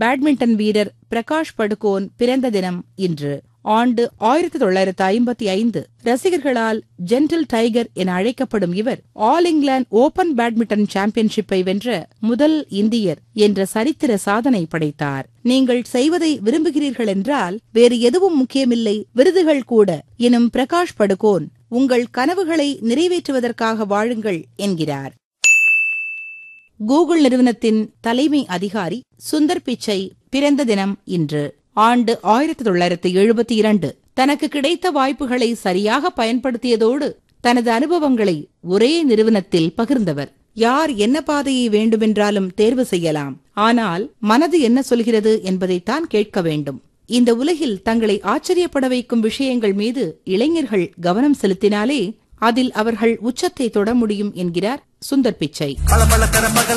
badminton வீரர் பிரகாஷ் படுகோன் பிறந்த தினம் இன்று ஆண்டு ஆயிரத்தி தொள்ளாயிரத்து ஐம்பத்தி ஐந்து ரசிகர்களால் ஜென்டில் டைகர் என அழைக்கப்படும் இவர் ஆல் இங்கிலாந்து ஓபன் பேட்மிண்டன் சாம்பியன்ஷிப்பை வென்ற முதல் இந்தியர் என்ற சரித்திர சாதனை படைத்தார் நீங்கள் செய்வதை விரும்புகிறீர்கள் என்றால் வேறு எதுவும் முக்கியமில்லை விருதுகள் கூட எனும் பிரகாஷ் படுகோன் உங்கள் கனவுகளை நிறைவேற்றுவதற்காக வாழுங்கள் என்கிறார் கூகுள் நிறுவனத்தின் தலைமை அதிகாரி சுந்தர் பிச்சை பிறந்த தினம் இன்று ஆண்டு ஆயிரத்தி தொள்ளாயிரத்தி எழுபத்தி இரண்டு தனக்கு கிடைத்த வாய்ப்புகளை சரியாக பயன்படுத்தியதோடு தனது அனுபவங்களை ஒரே நிறுவனத்தில் பகிர்ந்தவர் யார் என்ன பாதையை வேண்டுமென்றாலும் தேர்வு செய்யலாம் ஆனால் மனது என்ன சொல்கிறது என்பதைத்தான் கேட்க வேண்டும் இந்த உலகில் தங்களை ஆச்சரியப்பட வைக்கும் விஷயங்கள் மீது இளைஞர்கள் கவனம் செலுத்தினாலே அதில் அவர்கள் உச்சத்தை தொட முடியும் என்கிறார் சுந்தர் பிச்சை